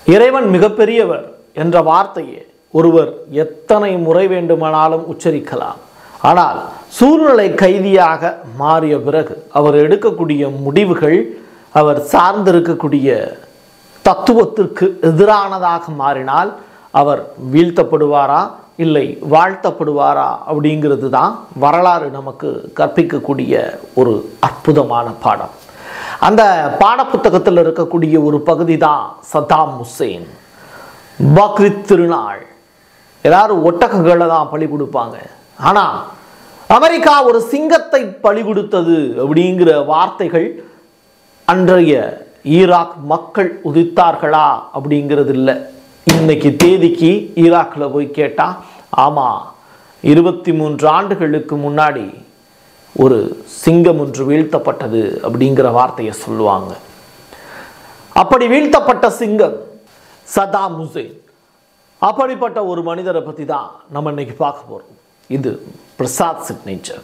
இறைவன் மிகப்பெரியவர் என்ற வார்த்தையை ஒருவர் எத்தனை முறை வேண்டுமானாலும் உச்சரிக்கலாம் ஆனால் சூழ்நிலை கைதியாக மாறிய பிறகு அவர் எடுக்கக்கூடிய முடிவுகள் அவர் சார்ந்திருக்கக்கூடிய தத்துவத்திற்கு எதிரானதாக மாறினால் அவர் வீழ்த்தப்படுவாரா இல்லை வாழ்த்தப்படுவாரா அப்படிங்கிறது தான் வரலாறு நமக்கு கற்பிக்கக்கூடிய ஒரு அற்புதமான பாடம் அந்த பாடப்புத்தகத்தில் இருக்கக்கூடிய ஒரு பகுதி தான் சதாம் ஹுசேன் பக்ரித் திருநாள் எல்லாரும் ஒட்டகங்களை தான் பலி கொடுப்பாங்க ஆனால் அமெரிக்கா ஒரு சிங்கத்தை பலி கொடுத்தது அப்படிங்கிற வார்த்தைகள் அன்றைய ஈராக் மக்கள் உதித்தார்களா அப்படிங்கிறது இல்லை இன்னைக்கு தேதிக்கு ஈராக்கில் போய் கேட்டால் ஆமாம் இருபத்தி மூன்று ஆண்டுகளுக்கு முன்னாடி ஒரு சிங்கம் ஒன்று வீழ்த்தப்பட்டது அப்படிங்கிற வார்த்தையை சொல்லுவாங்க அப்படி வீழ்த்தப்பட்ட சிங்கம் சதாம் ஹுசேன் அப்படிப்பட்ட ஒரு மனிதரை பற்றி தான் நம்ம இன்னைக்கு பார்க்க போகிறோம் இது Prasad signature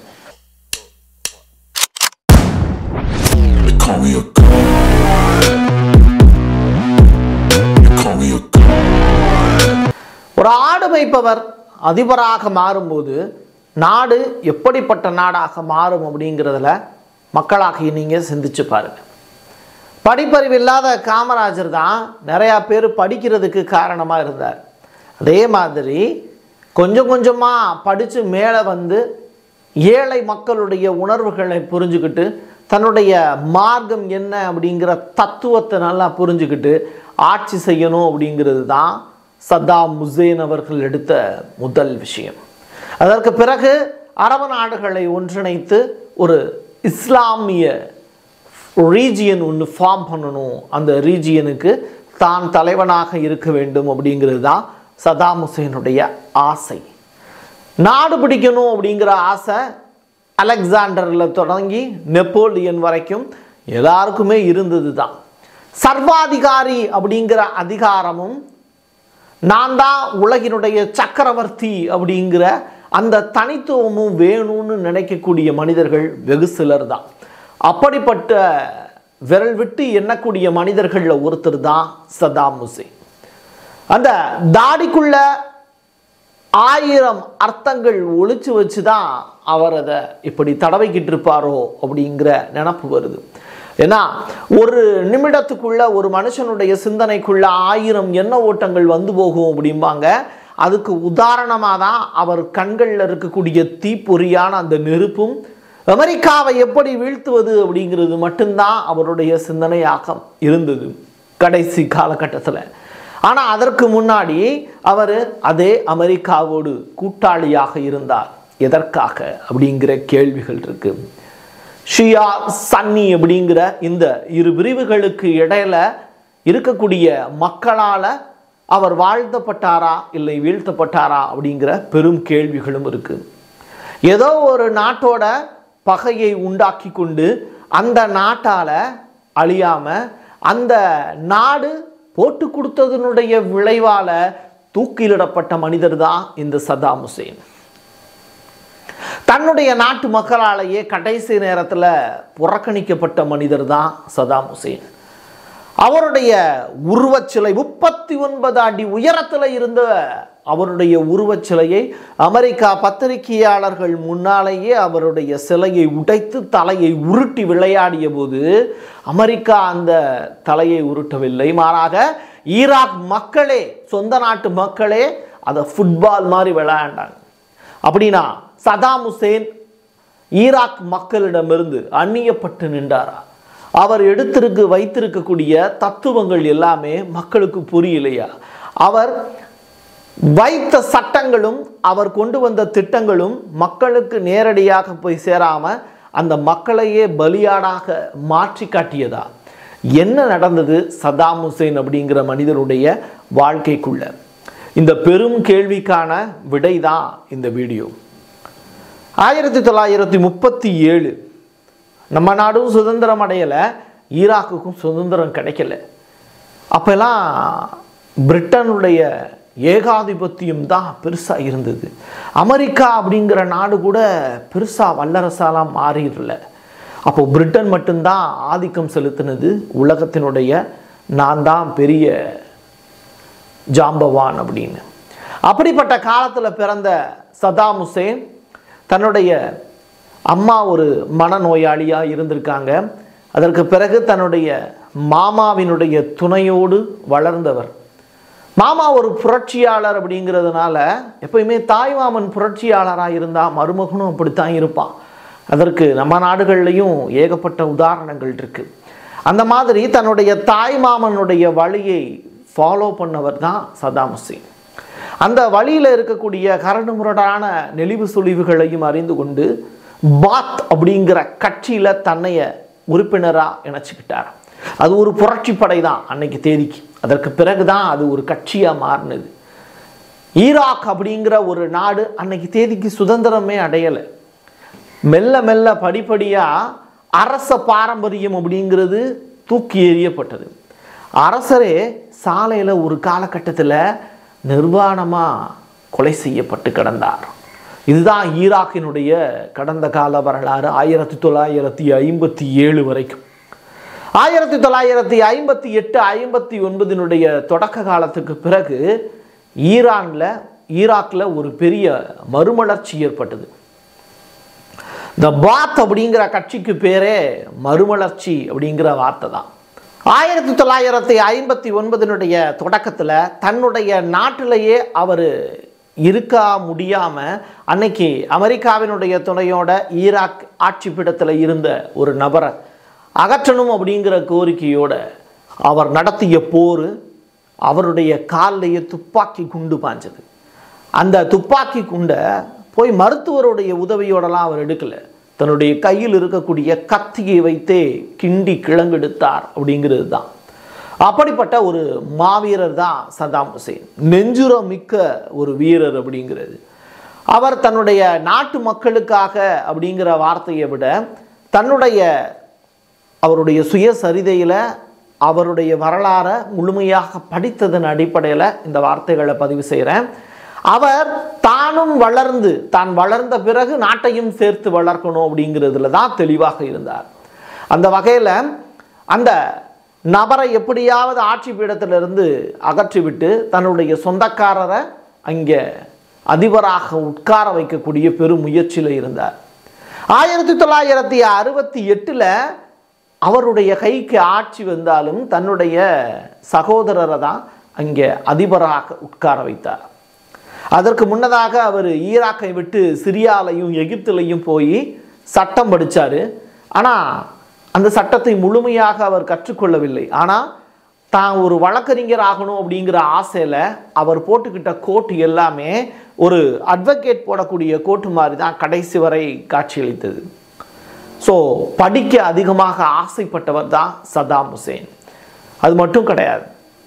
They call me a god. They call me a god. ஒரு ஆடு மேய்ப்பவர் அதிபராக மாறும்போது நாடு எப்படிப்பட்ட நாடாக மாறும் அப்படிங்கிறதுல மக்களாகிய நீங்கள் சிந்திச்சு பாருங்க படிப்பறிவு இல்லாத காமராஜர் தான் நிறையா பேர் படிக்கிறதுக்கு காரணமாக இருந்தார் அதே மாதிரி கொஞ்சம் கொஞ்சமாக படித்து மேலே வந்து ஏழை மக்களுடைய உணர்வுகளை புரிஞ்சுக்கிட்டு தன்னுடைய மார்க்கம் என்ன அப்படிங்கிற தத்துவத்தை நல்லா புரிஞ்சுக்கிட்டு ஆட்சி செய்யணும் அப்படிங்கிறது தான் சத்தாம் முசேன் அவர்கள் எடுத்த முதல் விஷயம் அதற்கு பிறகு அரபு நாடுகளை ஒன்றிணைத்து ஒரு இஸ்லாமிய ரீஜியன் ஒன்று ஃபார்ம் பண்ணணும் அந்த ரீஜியனுக்கு தான் தலைவனாக இருக்க வேண்டும் அப்படிங்கிறது தான் சதாம் ஹுசேனுடைய ஆசை நாடு பிடிக்கணும் அப்படிங்கிற ஆசை அலெக்சாண்டரில் தொடங்கி நெப்போலியன் வரைக்கும் எல்லாருக்குமே இருந்தது தான் சர்வாதிகாரி அப்படிங்கிற அதிகாரமும் நான் தான் உலகினுடைய சக்கரவர்த்தி அப்படிங்கிற அந்த தனித்துவமும் வேணும்னு நினைக்கக்கூடிய மனிதர்கள் வெகு சிலர் தான் அப்படிப்பட்ட விரல் விட்டு எண்ணக்கூடிய மனிதர்களில் ஒருத்தர் தான் சதாம் ஹுசேன் அந்த தாடிக்குள்ள ஆயிரம் அர்த்தங்கள் ஒளிச்சு வச்சு தான் அவர் அதை இப்படி தடவைக்கிட்டு இருப்பாரோ அப்படிங்கிற நினப்பு வருது ஏன்னா ஒரு நிமிடத்துக்குள்ள ஒரு மனுஷனுடைய சிந்தனைக்குள்ள ஆயிரம் எண்ண ஓட்டங்கள் வந்து போகும் அப்படிம்பாங்க அதுக்கு உதாரணமாக தான் அவர் கண்களில் இருக்கக்கூடிய தீப்பொறியான அந்த நெருப்பும் அமெரிக்காவை எப்படி வீழ்த்துவது அப்படிங்கிறது மட்டும்தான் அவருடைய சிந்தனையாக்கம் இருந்தது கடைசி காலகட்டத்தில் ஆனால் அதற்கு முன்னாடி அவர் அதே அமெரிக்காவோடு கூட்டாளியாக இருந்தார் எதற்காக அப்படிங்கிற கேள்விகள் இருக்கு ஷியா சன்னி அப்படிங்கிற இந்த இரு பிரிவுகளுக்கு இடையில இருக்கக்கூடிய மக்களால் அவர் வாழ்த்தப்பட்டாரா இல்லை வீழ்த்தப்பட்டாரா அப்படிங்கிற பெரும் கேள்விகளும் இருக்கு ஏதோ ஒரு நாட்டோட பகையை உண்டாக்கி கொண்டு அந்த நாட்டால் அழியாம அந்த நாடு போட்டு கொடுத்ததனுடைய விளைவால தூக்கிலிடப்பட்ட மனிதர் தான் இந்த சதாம் ஹுசேன் தன்னுடைய நாட்டு மக்களாலேயே கடைசி நேரத்தில் புறக்கணிக்கப்பட்ட மனிதர் தான் சதாம் ஹுசேன் அவருடைய உருவச்சிலை முப்பத்தி ஒன்பது அடி உயரத்தில் இருந்த அவருடைய உருவச்சிலையை அமெரிக்கா பத்திரிகையாளர்கள் முன்னாலேயே அவருடைய சிலையை உடைத்து தலையை உருட்டி விளையாடிய போது அமெரிக்கா அந்த தலையை உருட்டவில்லை மாறாக ஈராக் மக்களே சொந்த நாட்டு மக்களே அதை ஃபுட்பால் மாதிரி விளையாண்டாங்க அப்படின்னா சதாம் ஹுசேன் ஈராக் மக்களிடமிருந்து அந்நியப்பட்டு நின்றாரா அவர் எடுத்திருக்கு வைத்திருக்கக்கூடிய தத்துவங்கள் எல்லாமே மக்களுக்கு புரியலையா அவர் வைத்த சட்டங்களும் அவர் கொண்டு வந்த திட்டங்களும் மக்களுக்கு நேரடியாக போய் சேராம அந்த மக்களையே பலியாடாக மாற்றி காட்டியதா என்ன நடந்தது சதாம் ஹுசேன் அப்படிங்கிற மனிதருடைய வாழ்க்கைக்குள்ள இந்த பெரும் கேள்விக்கான விடை தான் இந்த வீடியோ ஆயிரத்தி தொள்ளாயிரத்தி முப்பத்தி ஏழு நம்ம நாடும் சுதந்திரம் அடையலை ஈராக்குக்கும் சுதந்திரம் கிடைக்கல அப்போல்லாம் பிரிட்டனுடைய ஏகாதிபத்தியம் தான் பெருசாக இருந்தது அமெரிக்கா அப்படிங்கிற நாடு கூட பெருசாக வல்லரசாலாம் மாறிடல அப்போ பிரிட்டன் மட்டும்தான் ஆதிக்கம் செலுத்தினது உலகத்தினுடைய நான் தான் பெரிய ஜாம்பவான் அப்படின்னு அப்படிப்பட்ட காலத்தில் பிறந்த சதாம் ஹுசேன் தன்னுடைய அம்மா ஒரு மனநோயாளியாக இருந்திருக்காங்க அதற்கு பிறகு தன்னுடைய மாமாவினுடைய துணையோடு வளர்ந்தவர் மாமா ஒரு புரட்சியாளர் அப்படிங்கிறதுனால எப்பயுமே தாய்மாமன் புரட்சியாளராக இருந்தால் மருமகனும் அப்படித்தான் இருப்பான் அதற்கு நம்ம நாடுகள்லையும் ஏகப்பட்ட உதாரணங்கள் இருக்கு அந்த மாதிரி தன்னுடைய தாய்மாமனுடைய வழியை ஃபாலோ பண்ணவர் தான் சதாம் ஹுசேன் அந்த வழியில் இருக்கக்கூடிய கரடு முரடான நெளிவு சுழிவுகளையும் அறிந்து கொண்டு பாத் அப்படிங்கிற கட்சியில் தன்னைய உறுப்பினராக இணைச்சிக்கிட்டார் அது ஒரு புரட்சி படை தான் அன்னைக்கு தேதிக்கு அதற்கு பிறகு தான் அது ஒரு கட்சியாக மாறினது ஈராக் அப்படிங்கிற ஒரு நாடு அன்னைக்கு தேதிக்கு சுதந்திரமே அடையலை மெல்ல மெல்ல படிப்படியாக அரச பாரம்பரியம் அப்படிங்கிறது தூக்கி எறியப்பட்டது அரசரே சாலையில் ஒரு காலகட்டத்தில் நிர்வாணமாக கொலை செய்யப்பட்டு கிடந்தார் இதுதான் ஈராக்கினுடைய கடந்த கால வரலாறு ஆயிரத்தி தொள்ளாயிரத்தி ஐம்பத்தி ஏழு வரைக்கும் ஆயிரத்தி தொள்ளாயிரத்தி ஐம்பத்தி எட்டு ஐம்பத்தி ஒன்பதினுடைய தொடக்க காலத்துக்கு பிறகு ஈரானில் ஈராக்கில் ஒரு பெரிய மறுமலர்ச்சி ஏற்பட்டது இந்த பாத் அப்படிங்கிற கட்சிக்கு பேரே மறுமலர்ச்சி அப்படிங்கிற வார்த்தை தான் ஆயிரத்தி தொள்ளாயிரத்தி ஐம்பத்தி ஒன்பதினுடைய தொடக்கத்தில் தன்னுடைய நாட்டிலேயே அவர் இருக்க முடியாமல் அன்னைக்கு அமெரிக்காவினுடைய துணையோட ஈராக் ஆட்சி பீடத்தில் இருந்த ஒரு நபரை அகற்றணும் அப்படிங்கிற கோரிக்கையோட அவர் நடத்திய போர் அவருடைய காலிலேயே துப்பாக்கி குண்டு பாஞ்சது அந்த துப்பாக்கி குண்டை போய் மருத்துவருடைய உதவியோடலாம் அவர் எடுக்கல தன்னுடைய கையில் இருக்கக்கூடிய கத்தியை வைத்தே கிண்டி கிழங்கெடுத்தார் அப்படிங்கிறது தான் அப்படிப்பட்ட ஒரு மாவீரர் தான் சதாம் ஹுசேன் நெஞ்சுரம் மிக்க ஒரு வீரர் அப்படிங்கிறது அவர் தன்னுடைய நாட்டு மக்களுக்காக அப்படிங்கிற வார்த்தையை விட தன்னுடைய அவருடைய சுயசரிதையில் அவருடைய வரலாறை முழுமையாக படித்ததன் அடிப்படையில் இந்த வார்த்தைகளை பதிவு செய்கிறேன் அவர் தானும் வளர்ந்து தான் வளர்ந்த பிறகு நாட்டையும் சேர்த்து வளர்க்கணும் அப்படிங்கிறதுல தான் தெளிவாக இருந்தார் அந்த வகையில் அந்த நபரை எப்படியாவது ஆட்சி பீடத்திலிருந்து அகற்றிவிட்டு தன்னுடைய சொந்தக்காரரை அங்கே அதிபராக உட்கார வைக்கக்கூடிய பெரும் முயற்சியில் இருந்தார் ஆயிரத்தி தொள்ளாயிரத்தி அறுபத்தி எட்டில் அவருடைய கைக்கு ஆட்சி வந்தாலும் தன்னுடைய சகோதரரை தான் அங்கே அதிபராக உட்கார வைத்தார் அதற்கு முன்னதாக அவர் ஈராக்கை விட்டு சிரியாலையும் எகிப்திலையும் போய் சட்டம் படித்தார் ஆனால் அந்த சட்டத்தை முழுமையாக அவர் கற்றுக்கொள்ளவில்லை ஆனால் தான் ஒரு வழக்கறிஞர் ஆகணும் அப்படிங்கிற ஆசையில் அவர் போட்டுக்கிட்ட கோட்டு எல்லாமே ஒரு அட்வொகேட் போடக்கூடிய கோட்டு மாதிரி தான் கடைசி வரை காட்சியளித்தது ஸோ படிக்க அதிகமாக ஆசைப்பட்டவர் தான் சதாம் ஹுசேன் அது மட்டும் கிடையாது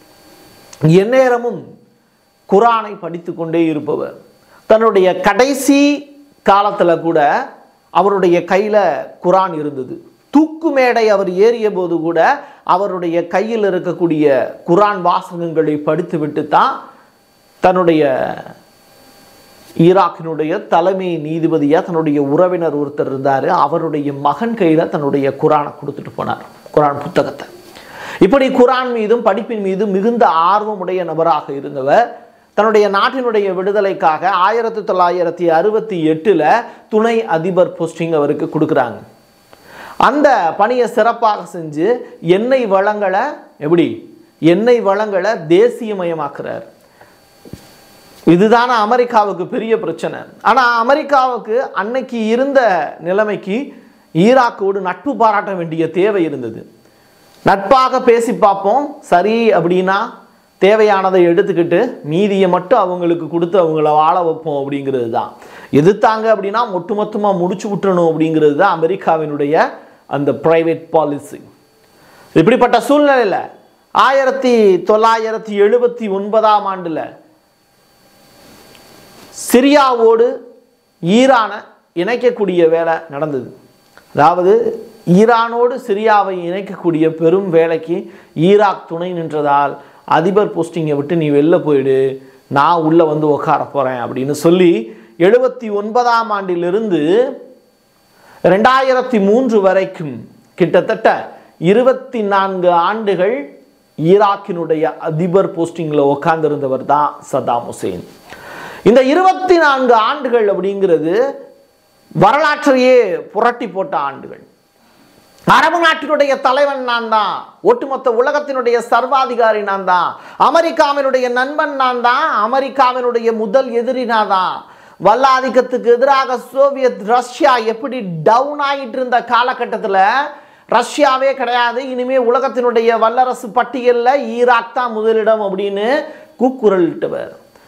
எந்நேரமும் குரானை படித்து கொண்டே இருப்பவர் தன்னுடைய கடைசி காலத்தில் கூட அவருடைய கையில் குரான் இருந்தது தூக்கு மேடை அவர் ஏறிய போது கூட அவருடைய கையில் இருக்கக்கூடிய குரான் வாசகங்களை படித்துவிட்டு தான் தன்னுடைய ஈராக்கினுடைய தலைமை நீதிபதியாக தன்னுடைய உறவினர் ஒருத்தர் இருந்தார் அவருடைய மகன் கையில் தன்னுடைய குரானை கொடுத்துட்டு போனார் குரான் புத்தகத்தை இப்படி குரான் மீதும் படிப்பின் மீதும் மிகுந்த ஆர்வமுடைய நபராக இருந்தவர் தன்னுடைய நாட்டினுடைய விடுதலைக்காக ஆயிரத்தி தொள்ளாயிரத்தி அறுபத்தி எட்டில் துணை அதிபர் போஸ்டிங் அவருக்கு கொடுக்குறாங்க அந்த பணியை சிறப்பாக செஞ்சு எண்ணெய் வளங்களை எப்படி எண்ணெய் வளங்களை தேசியமயமாக்குறார் இதுதான அமெரிக்காவுக்கு பெரிய பிரச்சனை ஆனால் அமெரிக்காவுக்கு அன்னைக்கு இருந்த நிலைமைக்கு ஈராக்கோடு நட்பு பாராட்ட வேண்டிய தேவை இருந்தது நட்பாக பேசி பார்ப்போம் சரி அப்படின்னா தேவையானதை எடுத்துக்கிட்டு மீதியை மட்டும் அவங்களுக்கு கொடுத்து அவங்கள வாழ வைப்போம் அப்படிங்கிறது தான் எதிர்த்தாங்க அப்படின்னா ஒட்டுமொத்தமாக முடிச்சு விட்டுறணும் அப்படிங்கிறது தான் அமெரிக்காவினுடைய அந்த பிரைவேட் பாலிசி இப்படிப்பட்ட சூழ்நிலையில் ஆயிரத்தி தொள்ளாயிரத்தி எழுபத்தி ஒன்பதாம் ஆண்டில் சிரியாவோடு ஈரானை இணைக்கக்கூடிய வேலை நடந்தது அதாவது ஈரானோடு சிரியாவை இணைக்கக்கூடிய பெரும் வேலைக்கு ஈராக் துணை நின்றதால் அதிபர் போஸ்டிங்கை விட்டு நீ வெளில போயிடு நான் உள்ளே வந்து உட்கார போகிறேன் அப்படின்னு சொல்லி எழுபத்தி ஒன்பதாம் ஆண்டிலிருந்து ரெண்டாயிரத்தி மூன்று வரைக்கும் கிட்டத்தட்ட இருபத்தி நான்கு ஆண்டுகள் ஈராக்கினுடைய அதிபர் போஸ்டிங்கில் உட்கார்ந்திருந்தவர் தான் சதாம் ஹுசேன் இந்த இருபத்தி நான்கு ஆண்டுகள் அப்படிங்கிறது வரலாற்றையே புரட்டி போட்ட ஆண்டுகள் அரபு நாட்டினுடைய தலைவன் நான் தான் ஒட்டுமொத்த உலகத்தினுடைய சர்வாதிகாரி நான் தான் அமெரிக்காவினுடைய நண்பன் நான் தான் அமெரிக்காவினுடைய முதல் எதிரி நான் தான் வல்லாதிக்கத்துக்கு எதிராக சோவியத் ரஷ்யா எப்படி டவுன் ஆகிட்டு இருந்த காலகட்டத்தில் ரஷ்யாவே கிடையாது இனிமே உலகத்தினுடைய வல்லரசு பட்டியலில் ஈராக் தான் முதலிடம் அப்படின்னு கூக்குரலிட்டவர்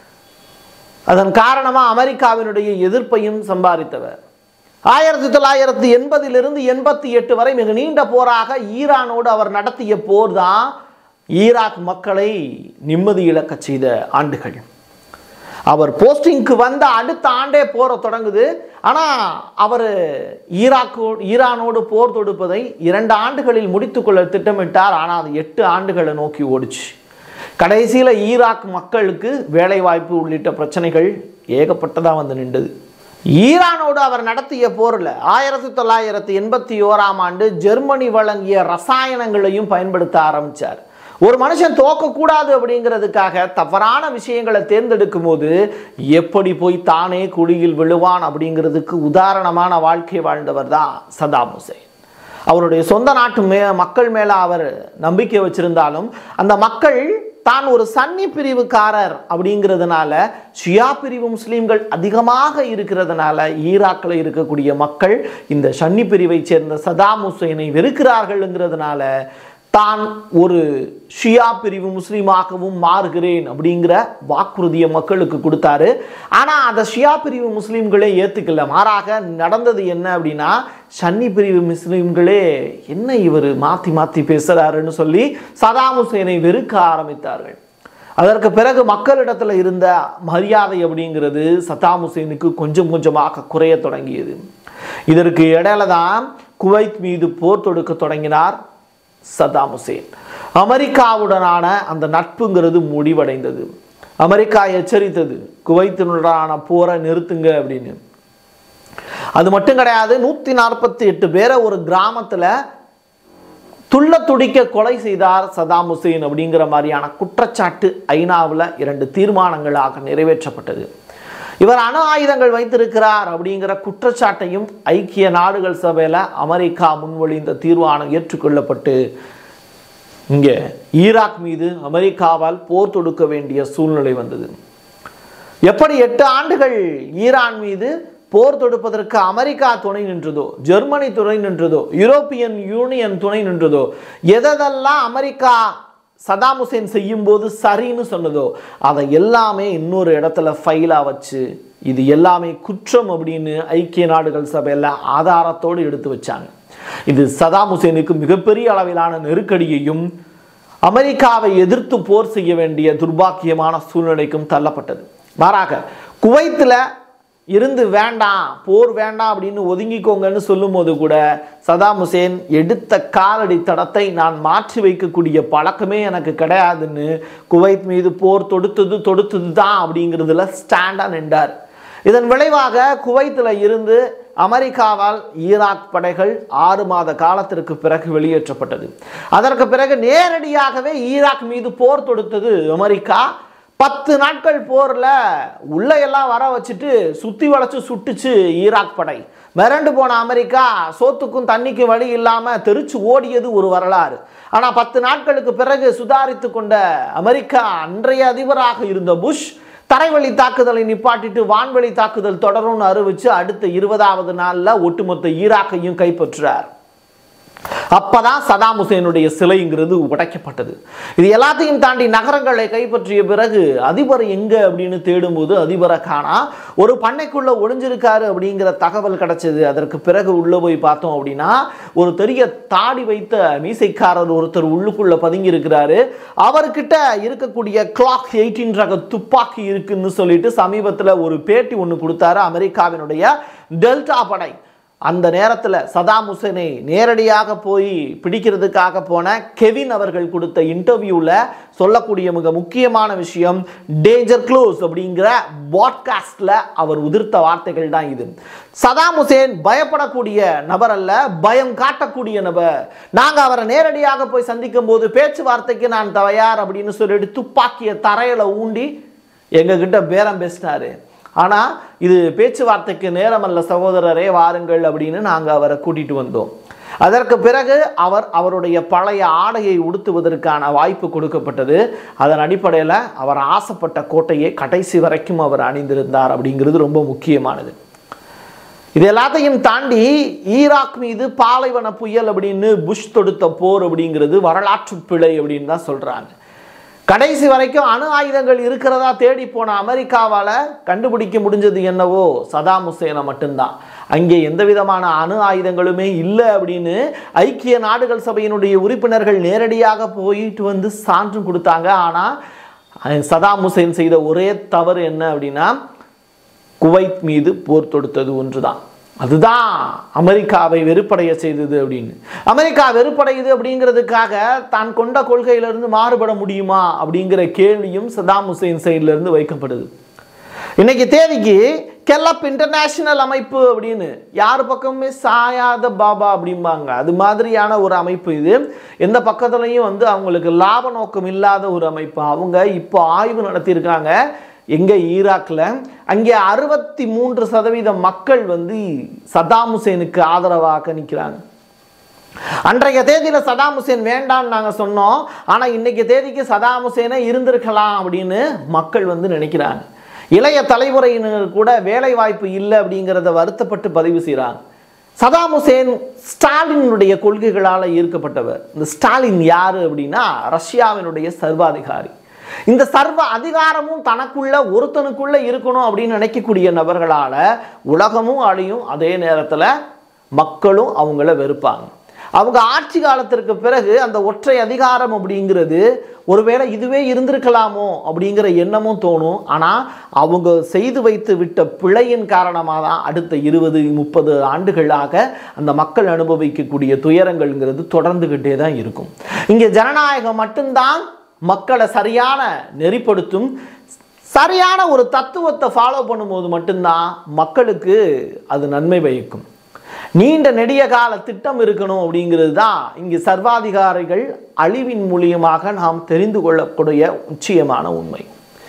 அதன் காரணமாக அமெரிக்காவினுடைய எதிர்ப்பையும் சம்பாதித்தவர் ஆயிரத்தி தொள்ளாயிரத்தி எண்பதிலிருந்து எண்பத்தி எட்டு வரை மிக நீண்ட போராக ஈரானோடு அவர் நடத்திய போர் தான் ஈராக் மக்களை நிம்மதி இழக்கச் செய்த ஆண்டுகள் அவர் போஸ்டிங்க்கு வந்த அடுத்த ஆண்டே போரை தொடங்குது ஆனால் அவர் ஈராக்கோ ஈரானோடு போர் தொடுப்பதை இரண்டு ஆண்டுகளில் முடித்துக்கொள்ள திட்டமிட்டார் ஆனால் அது எட்டு ஆண்டுகளை நோக்கி ஓடிச்சு கடைசியில் ஈராக் மக்களுக்கு வேலைவாய்ப்பு உள்ளிட்ட பிரச்சனைகள் ஏகப்பட்டதாக வந்து நின்றது ஈரானோடு அவர் நடத்திய போரில் ஆயிரத்தி தொள்ளாயிரத்தி எண்பத்தி ஓராம் ஆண்டு ஜெர்மனி வழங்கிய ரசாயனங்களையும் பயன்படுத்த ஆரம்பித்தார் ஒரு மனுஷன் தோக்கக்கூடாது அப்படிங்கிறதுக்காக தவறான விஷயங்களை தேர்ந்தெடுக்கும் போது எப்படி போய் தானே குழியில் விழுவான் அப்படிங்கிறதுக்கு உதாரணமான வாழ்க்கை வாழ்ந்தவர் தான் சதாம் ஹுசேன் அவருடைய சொந்த நாட்டு மே மக்கள் மேலே அவர் நம்பிக்கை வச்சிருந்தாலும் அந்த மக்கள் தான் ஒரு சன்னி பிரிவுக்காரர் அப்படிங்கிறதுனால ஷியா பிரிவு முஸ்லீம்கள் அதிகமாக இருக்கிறதுனால ஈராக்கில் இருக்கக்கூடிய மக்கள் இந்த சன்னி பிரிவைச் சேர்ந்த சதாம் ஹுசைனை வெறுக்கிறார்கள்ங்கிறதுனால தான் ஒரு ஷியா பிரிவு முஸ்லீமாகவும் மாறுகிறேன் அப்படிங்கிற வாக்குறுதியை மக்களுக்கு கொடுத்தாரு ஆனால் அந்த ஷியா பிரிவு முஸ்லீம்களே ஏற்றுக்கல மாறாக நடந்தது என்ன அப்படின்னா சன்னி பிரிவு முஸ்லீம்களே என்ன இவர் மாற்றி மாற்றி பேசுகிறாருன்னு சொல்லி சதாம் ஹுசேனை வெறுக்க ஆரம்பித்தார்கள் அதற்கு பிறகு மக்களிடத்தில் இருந்த மரியாதை அப்படிங்கிறது சதாம் ஹுசேனுக்கு கொஞ்சம் கொஞ்சமாக குறைய தொடங்கியது இதற்கு இடையில தான் குவைத் மீது போர் தொடுக்க தொடங்கினார் சதாம் ஹுசேன் அமெரிக்காவுடனான அந்த நட்புங்கிறது முடிவடைந்தது அமெரிக்கா எச்சரித்தது குவைத்தினுடனான போரை நிறுத்துங்க அப்படின்னு அது மட்டும் கிடையாது நூற்றி நாற்பத்தி எட்டு பேரை ஒரு கிராமத்தில் துள்ள துடிக்க கொலை செய்தார் சதாம் ஹுசேன் அப்படிங்கிற மாதிரியான குற்றச்சாட்டு ஐநாவில் இரண்டு தீர்மானங்களாக நிறைவேற்றப்பட்டது இவர் அணு ஆயுதங்கள் வைத்திருக்கிறார் அப்படிங்கிற குற்றச்சாட்டையும் ஐக்கிய நாடுகள் சபையில் அமெரிக்கா முன்மொழிந்த தீர்மானம் ஏற்றுக்கொள்ளப்பட்டு இங்கே ஈராக் மீது அமெரிக்காவால் போர் தொடுக்க வேண்டிய சூழ்நிலை வந்தது எப்படி எட்டு ஆண்டுகள் ஈரான் மீது போர் தொடுப்பதற்கு அமெரிக்கா துணை நின்றதோ ஜெர்மனி துணை நின்றதோ யூரோப்பியன் யூனியன் துணை நின்றதோ எதெல்லாம் அமெரிக்கா சதாம் ஹுசேன் செய்யும்போது சரின்னு சொன்னதோ அதை எல்லாமே இன்னொரு இடத்துல ஃபைலாக வச்சு இது எல்லாமே குற்றம் அப்படின்னு ஐக்கிய நாடுகள் சபையில் ஆதாரத்தோடு எடுத்து வச்சாங்க இது சதாம் ஹுசேனுக்கு மிகப்பெரிய அளவிலான நெருக்கடியையும் அமெரிக்காவை எதிர்த்து போர் செய்ய வேண்டிய துர்பாக்கியமான சூழ்நிலைக்கும் தள்ளப்பட்டது மாறாக குவைத்தில் இருந்து வேண்டாம் போர் வேண்டாம் அப்படின்னு ஒதுங்கிக்கோங்கன்னு சொல்லும்போது கூட சதாம் ஹுசேன் எடுத்த காலடி தடத்தை நான் மாற்றி வைக்கக்கூடிய பழக்கமே எனக்கு கிடையாதுன்னு குவைத் மீது போர் தொடுத்தது தொடுத்தது தான் அப்படிங்கிறதுல ஸ்டாண்டாக நின்றார் இதன் விளைவாக குவைத்தில் இருந்து அமெரிக்காவால் ஈராக் படைகள் ஆறு மாத காலத்திற்கு பிறகு வெளியேற்றப்பட்டது அதற்கு பிறகு நேரடியாகவே ஈராக் மீது போர் தொடுத்தது அமெரிக்கா பத்து நாட்கள் போரில் உள்ள எல்லாம் வர வச்சுட்டு சுற்றி வளைச்சு சுட்டுச்சு ஈராக் படை மிரண்டு போன அமெரிக்கா சோத்துக்கும் தண்ணிக்கும் வழி இல்லாமல் தெரிச்சு ஓடியது ஒரு வரலாறு ஆனால் பத்து நாட்களுக்கு பிறகு சுதாரித்து கொண்ட அமெரிக்கா அன்றைய அதிபராக இருந்த புஷ் தரைவழி தாக்குதலை நிப்பாட்டிட்டு வான்வழி தாக்குதல் தொடரும்னு அறிவிச்சு அடுத்த இருபதாவது நாளில் ஒட்டுமொத்த ஈராக்கையும் கைப்பற்றுறார் அப்பதான் சதாம் ஹுசேனுடைய சிலைங்கிறது உடைக்கப்பட்டது இது எல்லாத்தையும் தாண்டி நகரங்களை கைப்பற்றிய பிறகு அதிபர் எங்க அப்படின்னு தேடும்போது அதிபரை காணா ஒரு பண்ணைக்குள்ள ஒளிஞ்சிருக்காரு அப்படிங்கிற தகவல் கிடைச்சது அதற்கு பிறகு உள்ள போய் பார்த்தோம் அப்படின்னா ஒரு பெரிய தாடி வைத்த மீசைக்காரர் ஒருத்தர் உள்ளுக்குள்ள பதுங்கி இருக்கிறாரு அவர்கிட்ட இருக்கக்கூடிய கிளாக் எயிட்டின் ரக துப்பாக்கி இருக்குன்னு சொல்லிட்டு சமீபத்தில் ஒரு பேட்டி ஒன்று கொடுத்தாரு அமெரிக்காவினுடைய டெல்டா படை அந்த நேரத்தில் சதாம் ஹுசேனை நேரடியாக போய் பிடிக்கிறதுக்காக போன கெவின் அவர்கள் கொடுத்த இன்டர்வியூவில் சொல்லக்கூடிய மிக முக்கியமான விஷயம் டேஞ்சர் க்ளோஸ் அப்படிங்கிற பாட்காஸ்டில் அவர் உதிர்த்த வார்த்தைகள் தான் இது சதாம் ஹுசேன் பயப்படக்கூடிய நபர் அல்ல பயம் காட்டக்கூடிய நபர் நாங்கள் அவரை நேரடியாக போய் சந்திக்கும் போது பேச்சுவார்த்தைக்கு நான் தயார் அப்படின்னு சொல்லிட்டு துப்பாக்கியை தரையில் ஊண்டி எங்ககிட்ட பேரம் பேசினாரு ஆனால் இது பேச்சுவார்த்தைக்கு நேரமல்ல சகோதரரே வாருங்கள் அப்படின்னு நாங்கள் அவரை கூட்டிட்டு வந்தோம் அதற்கு பிறகு அவர் அவருடைய பழைய ஆடையை உடுத்துவதற்கான வாய்ப்பு கொடுக்கப்பட்டது அதன் அடிப்படையில் அவர் ஆசைப்பட்ட கோட்டையை கடைசி வரைக்கும் அவர் அணிந்திருந்தார் அப்படிங்கிறது ரொம்ப முக்கியமானது இது எல்லாத்தையும் தாண்டி ஈராக் மீது பாலைவன புயல் அப்படின்னு புஷ் தொடுத்த போர் அப்படிங்கிறது வரலாற்று பிழை அப்படின்னு தான் சொல்றாங்க கடைசி வரைக்கும் அணு ஆயுதங்கள் இருக்கிறதா தேடி போன அமெரிக்காவால் கண்டுபிடிக்க முடிஞ்சது என்னவோ சதாம் ஹுசேனை மட்டும்தான் அங்கே எந்த விதமான அணு ஆயுதங்களுமே இல்லை அப்படின்னு ஐக்கிய நாடுகள் சபையினுடைய உறுப்பினர்கள் நேரடியாக போயிட்டு வந்து சான்றும் கொடுத்தாங்க ஆனால் சதாம் ஹுசேன் செய்த ஒரே தவறு என்ன அப்படின்னா குவைத் மீது போர் தொடுத்தது ஒன்றுதான் அதுதான் அமெரிக்காவை வெறுப்படைய செய்தது அப்படின்னு அமெரிக்கா வெறுப்படையுது அப்படிங்கிறதுக்காக தான் கொண்ட கொள்கையிலிருந்து மாறுபட முடியுமா அப்படிங்கிற கேள்வியும் சதாம் ஹுசைன் சைட்லேருந்து வைக்கப்படுது இன்னைக்கு தேதிக்கு கெல்லப் இன்டர்நேஷனல் அமைப்பு அப்படின்னு யார் பக்கமுமே சாயாத பாபா அப்படிம்பாங்க அது மாதிரியான ஒரு அமைப்பு இது எந்த பக்கத்துலையும் வந்து அவங்களுக்கு லாப நோக்கம் இல்லாத ஒரு அமைப்பு அவங்க இப்போ ஆய்வு நடத்தியிருக்காங்க எங்க ஈராக்ல அங்கே அறுபத்தி மூன்று சதவீத மக்கள் வந்து சதாம் ஹுசேனுக்கு ஆதரவாக நிற்கிறாங்க அன்றைய தேதியில சதாம் ஹுசேன் வேண்டாம்னு நாங்க சொன்னோம் ஆனா இன்னைக்கு தேதிக்கு சதாம் ஹுசேனே இருந்திருக்கலாம் அப்படின்னு மக்கள் வந்து நினைக்கிறாங்க இளைய தலைமுறையினர் கூட வேலை வாய்ப்பு இல்லை அப்படிங்கிறத வருத்தப்பட்டு பதிவு செய்கிறாங்க சதாம் ஹுசேன் ஸ்டாலினுடைய கொள்கைகளால் ஈர்க்கப்பட்டவர் இந்த ஸ்டாலின் யாரு அப்படின்னா ரஷ்யாவினுடைய சர்வாதிகாரி இந்த சர்வ அதிகாரமும் தனக்குள்ள ஒருத்தனுக்குள்ள இருக்கணும் அப்படின்னு நினைக்கக்கூடிய நபர்களால உலகமும் அழியும் அதே நேரத்தில் மக்களும் அவங்கள வெறுப்பாங்க அவங்க ஆட்சி காலத்திற்கு பிறகு அந்த ஒற்றை அதிகாரம் அப்படிங்கிறது ஒருவேளை இதுவே இருந்திருக்கலாமோ அப்படிங்கிற எண்ணமும் தோணும் ஆனால் அவங்க செய்து வைத்து விட்ட பிழையின் காரணமாக தான் அடுத்த இருபது முப்பது ஆண்டுகளாக அந்த மக்கள் அனுபவிக்கக்கூடிய துயரங்கள்ங்கிறது தொடர்ந்துகிட்டே தான் இருக்கும் இங்கே ஜனநாயகம் மட்டும்தான் மக்களை சரியான நெறிப்படுத்தும் சரியான ஒரு தத்துவத்தை ஃபாலோ பண்ணும்போது மட்டும்தான் மக்களுக்கு அது நன்மை பயக்கும் நீண்ட நெடிய கால திட்டம் இருக்கணும் அப்படிங்கிறது தான் இங்கு சர்வாதிகாரிகள் அழிவின் மூலியமாக நாம் தெரிந்து கொள்ளக்கூடிய நிச்சயமான உண்மை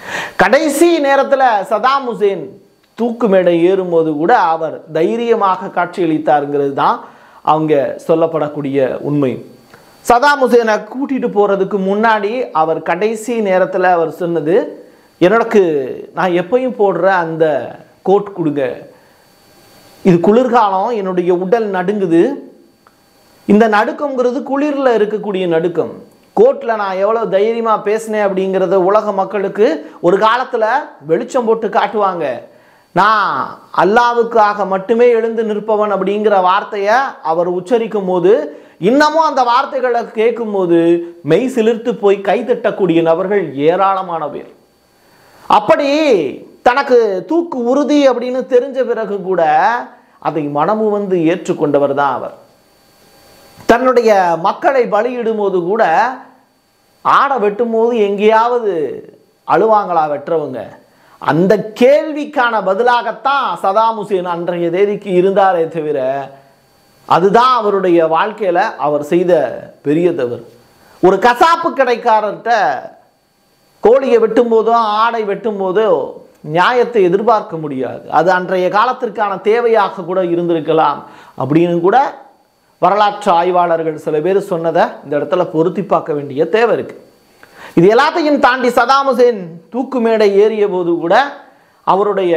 கடைசி நேரத்தில் சதாம் ஹுசேன் தூக்கு மேடை ஏறும்போது கூட அவர் தைரியமாக காட்சியளித்தாருங்கிறது தான் அவங்க சொல்லப்படக்கூடிய உண்மை சதாம் ஹுசேனை கூட்டிட்டு போறதுக்கு முன்னாடி அவர் கடைசி நேரத்தில் அவர் சொன்னது எனக்கு நான் எப்பயும் போடுற அந்த கோட் கொடுங்க இது குளிர்காலம் என்னுடைய உடல் நடுங்குது இந்த நடுக்கம்ங்கிறது குளிரில் இருக்கக்கூடிய நடுக்கம் கோர்ட்டில் நான் எவ்வளோ தைரியமாக பேசினேன் அப்படிங்கிறத உலக மக்களுக்கு ஒரு காலத்தில் வெளிச்சம் போட்டு காட்டுவாங்க நான் அல்லாவுக்காக மட்டுமே எழுந்து நிற்பவன் அப்படிங்கிற வார்த்தையை அவர் உச்சரிக்கும் போது இன்னமும் அந்த வார்த்தைகளை கேட்கும்போது மெய் சிலிர்த்து போய் கை தட்டக்கூடிய நபர்கள் ஏராளமான பேர் அப்படி தனக்கு தூக்கு உறுதி அப்படின்னு தெரிஞ்ச பிறகு கூட அதை மனமு வந்து ஏற்றுக்கொண்டவர் தான் அவர் தன்னுடைய மக்களை பலியிடும்போது கூட ஆடை வெட்டும்போது எங்கேயாவது அழுவாங்களா வெட்டுறவங்க அந்த கேள்விக்கான பதிலாகத்தான் சதாம் ஹுசேன் அன்றைய தேதிக்கு இருந்தாரே தவிர அதுதான் அவருடைய வாழ்க்கையில் அவர் செய்த பெரிய தவறு ஒரு கசாப்பு கடைக்காரர்கிட்ட கோழியை வெட்டும் போதோ ஆடை வெட்டும் போதோ நியாயத்தை எதிர்பார்க்க முடியாது அது அன்றைய காலத்திற்கான தேவையாக கூட இருந்திருக்கலாம் அப்படின்னு கூட வரலாற்று ஆய்வாளர்கள் சில பேர் சொன்னதை இந்த இடத்துல பொருத்தி பார்க்க வேண்டிய தேவை இருக்கு இது எல்லாத்தையும் தாண்டி சதாம் ஹுசேன் தூக்கு மேடை ஏறிய போது கூட அவருடைய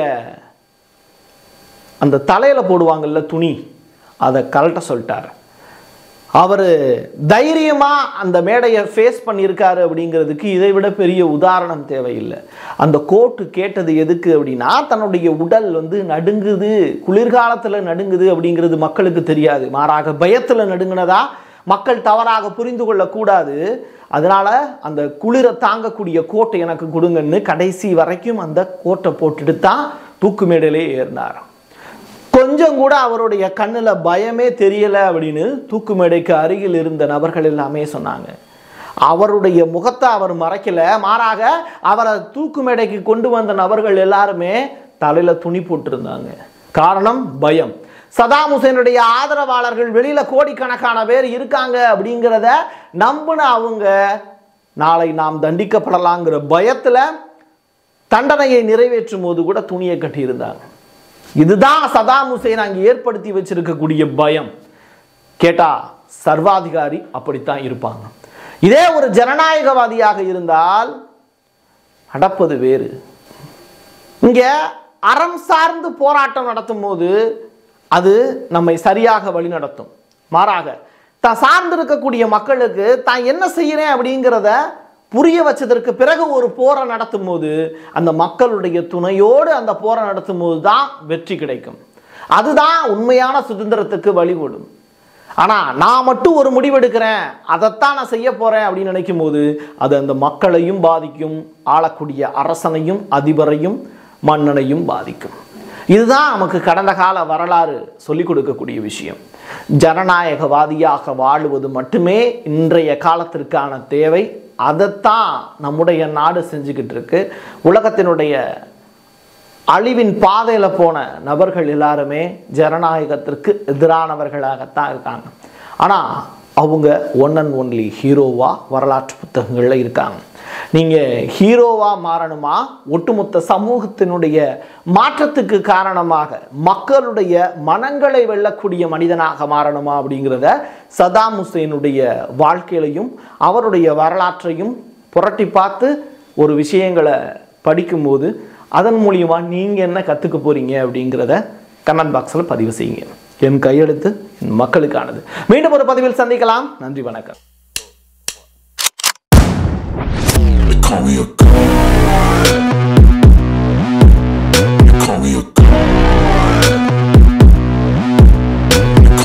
அந்த தலையில போடுவாங்கல்ல துணி அதை கலட்ட சொல்லிட்டார் அவர் தைரியமாக அந்த மேடையை ஃபேஸ் பண்ணியிருக்காரு அப்படிங்கிறதுக்கு இதை விட பெரிய உதாரணம் தேவையில்லை அந்த கோட்டு கேட்டது எதுக்கு அப்படின்னா தன்னுடைய உடல் வந்து நடுங்குது குளிர்காலத்தில் நடுங்குது அப்படிங்கிறது மக்களுக்கு தெரியாது மாறாக பயத்தில் நடுங்கினதா மக்கள் தவறாக புரிந்து கொள்ளக்கூடாது அதனால அந்த குளிரை தாங்கக்கூடிய கோட்டை எனக்கு கொடுங்கன்னு கடைசி வரைக்கும் அந்த கோட்டை போட்டுட்டு தான் தூக்கு மேடையிலே ஏறினார் கொஞ்ச கொஞ்சம் கூட அவருடைய கண்ணில் பயமே தெரியலை அப்படின்னு தூக்கு மேடைக்கு அருகில் இருந்த நபர்கள் எல்லாமே சொன்னாங்க அவருடைய முகத்தை அவர் மறைக்கல மாறாக அவரை தூக்கு மேடைக்கு கொண்டு வந்த நபர்கள் எல்லாருமே தலையில துணி போட்டிருந்தாங்க காரணம் பயம் சதாம் ஹுசேனுடைய ஆதரவாளர்கள் வெளியில கோடிக்கணக்கான பேர் இருக்காங்க அப்படிங்கிறத நம்பின அவங்க நாளை நாம் தண்டிக்கப்படலாங்கிற பயத்துல தண்டனையை நிறைவேற்றும் போது கூட துணியை கட்டியிருந்தாங்க இதுதான் சதாம் ஹுசேன் அங்கே ஏற்படுத்தி வச்சிருக்கக்கூடிய பயம் கேட்டா சர்வாதிகாரி அப்படித்தான் இருப்பாங்க இதே ஒரு ஜனநாயகவாதியாக இருந்தால் நடப்பது வேறு இங்க அறம் சார்ந்து போராட்டம் நடத்தும் போது அது நம்மை சரியாக வழிநடத்தும் மாறாக தான் சார்ந்து இருக்கக்கூடிய மக்களுக்கு தான் என்ன செய்கிறேன் அப்படிங்கிறத புரிய வச்சதற்கு பிறகு ஒரு போரை நடத்தும் போது அந்த மக்களுடைய துணையோடு அந்த போரை நடத்தும் போது தான் வெற்றி கிடைக்கும் அதுதான் உண்மையான சுதந்திரத்துக்கு வழிவிடும் ஆனால் நான் மட்டும் ஒரு முடிவெடுக்கிறேன் அதைத்தான் நான் செய்ய போகிறேன் அப்படின்னு நினைக்கும் போது அது அந்த மக்களையும் பாதிக்கும் ஆளக்கூடிய அரசனையும் அதிபரையும் மன்னனையும் பாதிக்கும் இதுதான் நமக்கு கடந்த கால வரலாறு சொல்லிக் கொடுக்கக்கூடிய விஷயம் ஜனநாயகவாதியாக வாழுவது மட்டுமே இன்றைய காலத்திற்கான தேவை அதைத்தான் நம்முடைய நாடு செஞ்சுக்கிட்டு இருக்கு உலகத்தினுடைய அழிவின் பாதையில் போன நபர்கள் எல்லாருமே ஜனநாயகத்திற்கு எதிரானவர்களாகத்தான் இருக்காங்க ஆனால் அவங்க ஒன் அண்ட் ஒன்லி ஹீரோவா வரலாற்று புத்தகங்களில் இருக்காங்க நீங்கள் ஹீரோவா மாறணுமா ஒட்டுமொத்த சமூகத்தினுடைய மாற்றத்துக்கு காரணமாக மக்களுடைய மனங்களை வெல்லக்கூடிய மனிதனாக மாறணுமா அப்படிங்கிறத சதாம் ஹுசேனுடைய வாழ்க்கையிலையும் அவருடைய வரலாற்றையும் புரட்டி பார்த்து ஒரு விஷயங்களை படிக்கும்போது அதன் மூலியமா நீங்கள் என்ன கற்றுக்க போறீங்க அப்படிங்கிறத கமெண்ட் பாக்ஸில் பதிவு செய்யுங்க என் கையெழுத்து என் மக்களுக்கானது மீண்டும் ஒரு பதிவில் சந்திக்கலாம் நன்றி வணக்கம் They call me a god.